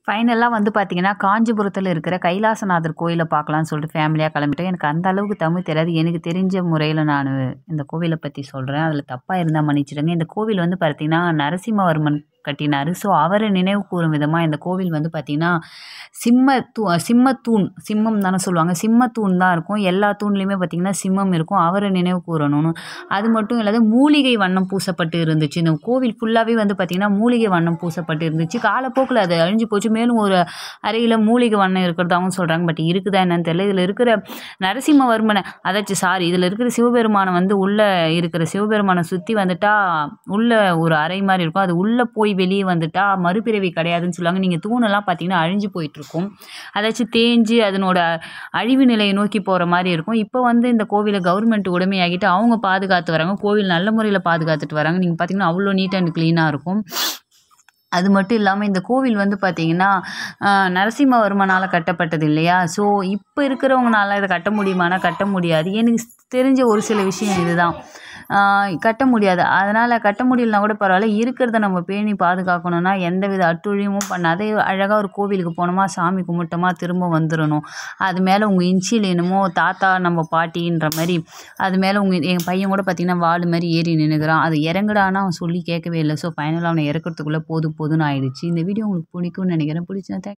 ஃபைனலாக வந்து பார்த்தீங்கன்னா காஞ்சிபுரத்தில் இருக்கிற கைலாசநாதர் கோயிலை பார்க்கலான்னு சொல்லிட்டு ஃபேமிலியாக கிளம்பிட்டோம் எனக்கு அந்த அளவுக்கு தமிழ் தெரியாது எனக்கு தெரிஞ்ச முறையில் நான் இந்த கோவிலை பற்றி சொல்கிறேன் அதில் தப்பாக இருந்தால் மன்னிச்சிடுங்க இந்த கோவில் வந்து பார்த்தீங்கன்னா நரசிம்மவர்மன் கட்டினார் ஸோ அவரை நினைவு கூறும் விதமாக இந்த கோவில் வந்து பார்த்திங்கன்னா சிம்ம தூ சிம்மத்தூண் சிம்மம் தானே சொல்லுவாங்க சிம்மத்தூண் தான் இருக்கும் எல்லா தூண்லேயுமே பார்த்திங்கன்னா சிம்மம் இருக்கும் அவரை நினைவு கூறணும்னு அது மட்டும் இல்லாத மூலிகை வண்ணம் பூசப்பட்டு இருந்துச்சு இந்த கோவில் ஃபுல்லாகவே வந்து பார்த்திங்கன்னா மூலிகை வண்ணம் பூசப்பட்டு இருந்துச்சு காலப்போக்கில் அது அழிஞ்சு போச்சு மேலும் ஒரு அறையில் மூலிகை வண்ணம் இருக்கிறதாகவும் சொல்கிறாங்க பட் இருக்குதா என்னன்னு தெரியல இதில் இருக்கிற நரசிம்மவர்மனை அதாச்சும் சாரி இதில் இருக்கிற சிவபெருமானை வந்து உள்ளே இருக்கிற சிவபெருமானை சுற்றி வந்துட்டா உள்ள ஒரு அறை மாதிரி இருக்கும் அது உள்ளே போய் வெளியே வந்துட்டா மறுபிறவி கிடையாதுன்னு சொல்லுவாங்க நீங்கள் தூணெல்லாம் பார்த்தீங்கன்னா அழிஞ்சு போயிட்டுருக்கும் அதாச்சும் தேஞ்சு அதனோட அழிவு நிலையை நோக்கி போகிற மாதிரி இருக்கும் இப்போ வந்து இந்த கோவிலை கவர்மெண்ட் உடைமையாகிட்டு அவங்க பாதுகாத்து வராங்க கோவில் நல்ல முறையில் பாதுகாத்துட்டு வராங்க நீங்கள் பார்த்தீங்கன்னா அவ்வளோ நீட் அண்ட் க்ளீனாக இருக்கும் அது மட்டும் இல்லாமல் இந்த கோவில் வந்து பார்த்திங்கன்னா நரசிம்மவர்மனால் கட்டப்பட்டது இல்லையா ஸோ இப்போ இருக்கிறவங்கனால இதை கட்ட முடியுமானா கட்ட முடியாது எனக்கு தெரிஞ்ச ஒரு சில விஷயம் இதுதான் கட்ட முடியாது அதனால் கட்ட முடியலனா கூட பரவாயில்ல இருக்கிறத நம்ம பேணி பாதுகாக்கணும்னா எந்தவித அட்டுழியமும் பண்ணாத அழகாக ஒரு கோவிலுக்கு போனோமா சாமி கும்பிட்டோமா திரும்ப வந்துடணும் அது மேலே உங்கள் இன்ச்சியில் என்னமோ தாத்தா நம்ம பாட்டின்ற மாதிரி அது மேலே உங்கள் என் பையன் கூட பார்த்திங்கன்னா வால் மாதிரி ஏறி நின்றுக்கிறான் அது இறங்குடானா அவன் சொல்லி கேட்கவே இல்லை ஸோ ஃபைனலாக அவனை இறக்கிறதுக்குள்ளே போதும் போதும்னு ஆயிடுச்சு இந்த வீடியோ உங்களுக்கு பிடிக்கும்னு நினைக்கிறேன் பிடிச்சா